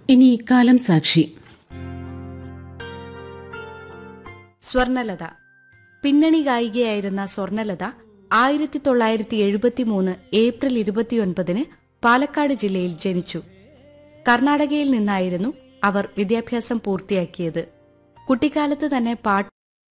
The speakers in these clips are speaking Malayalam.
ഇനി കാലം സാക്ഷി സ്വർണലത പിന്നണി ഗായികയായിരുന്ന സ്വർണലത ആയിരത്തി തൊള്ളായിരത്തി എഴുപത്തി മൂന്ന് ഏപ്രിൽ ഇരുപത്തിയൊൻപതിന് പാലക്കാട് ജില്ലയിൽ ജനിച്ചു കർണാടകയിൽ നിന്നായിരുന്നു അവർ വിദ്യാഭ്യാസം പൂർത്തിയാക്കിയത് കുട്ടിക്കാലത്ത് തന്നെ പാട്ട്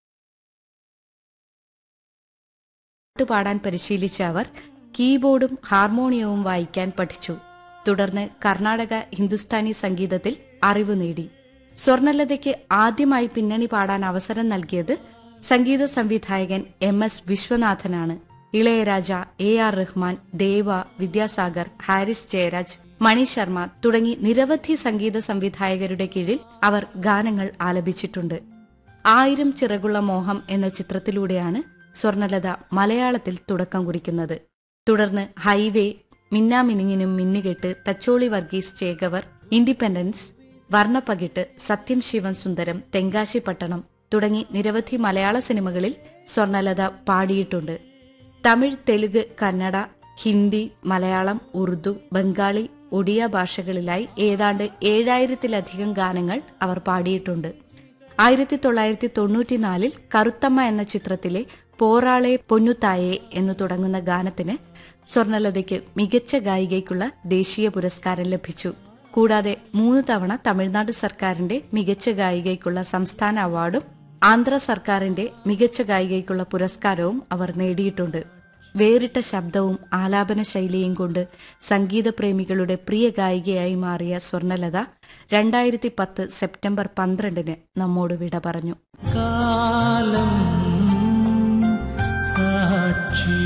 പാടാൻ പരിശീലിച്ച അവർ കീബോർഡും ഹാർമോണിയവും വായിക്കാൻ പഠിച്ചു തുടർന്ന് കർണാടക ഹിന്ദുസ്ഥാനി സംഗീതത്തിൽ അറിവ് നേടി സ്വർണലതയ്ക്ക് ആദ്യമായി പിന്നണി പാടാൻ അവസരം നൽകിയത് സംഗീത സംവിധായകൻ എം എസ് വിശ്വനാഥനാണ് ഇളയരാജ എ ആർ റഹ്മാൻ ദേവ വിദ്യാസാഗർ ഹാരിസ് ജയരാജ് മണി ശർമ്മ തുടങ്ങി നിരവധി സംഗീത സംവിധായകരുടെ കീഴിൽ അവർ ഗാനങ്ങൾ ആലപിച്ചിട്ടുണ്ട് ആയിരം ചിറകുള്ള മോഹം എന്ന ചിത്രത്തിലൂടെയാണ് സ്വർണലത മലയാളത്തിൽ തുടക്കം കുറിക്കുന്നത് തുടർന്ന് ഹൈവേ മിന്നാമിനിങ്ങിനും മിന്നുകെട്ട് തച്ചോളി വർഗീസ് ചേകവർ ഇൻഡിപെൻഡൻസ് വർണ്ണപ്പകിട്ട് സത്യം ശിവൻ സുന്ദരം തെങ്കാശി പട്ടണം തുടങ്ങി നിരവധി മലയാള സിനിമകളിൽ സ്വർണലത പാടിയിട്ടുണ്ട് തമിഴ് തെലുഗ് കന്നഡ ഹിന്ദി മലയാളം ഉറുദു ബംഗാളി ഒഡിയ ഭാഷകളിലായി ഏതാണ്ട് ഏഴായിരത്തിലധികം ഗാനങ്ങൾ അവർ പാടിയിട്ടുണ്ട് ആയിരത്തി തൊള്ളായിരത്തി തൊണ്ണൂറ്റിനാലിൽ കറുത്തമ്മ എന്ന ചിത്രത്തിലെ പോറാളെ പൊന്നുതായെ എന്ന് തുടങ്ങുന്ന ഗാനത്തിന് സ്വർണലതയ്ക്ക് മികച്ച ഗായികയ്ക്കുള്ള ദേശീയ പുരസ്കാരം ലഭിച്ചു കൂടാതെ മൂന്ന് തവണ തമിഴ്നാട് സർക്കാരിന്റെ മികച്ച ഗായികയ്ക്കുള്ള സംസ്ഥാന അവാർഡും ആന്ധ്ര സർക്കാരിന്റെ മികച്ച ഗായികയ്ക്കുള്ള പുരസ്കാരവും അവർ നേടിയിട്ടുണ്ട് വേറിട്ട ശബ്ദവും ആലാപന ശൈലിയും കൊണ്ട് സംഗീതപ്രേമികളുടെ പ്രിയ ഗായികയായി മാറിയ സ്വർണലത രണ്ടായിരത്തി പത്ത് സെപ്റ്റംബർ പന്ത്രണ്ടിന് നമ്മോട് വിട പറഞ്ഞു കാലം സാക്ഷി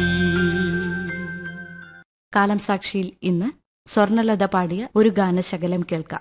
കാലം സാക്ഷിയിൽ ഇന്ന് സ്വർണലത പാടിയ ഒരു ഗാനശകലം കേൾക്കാം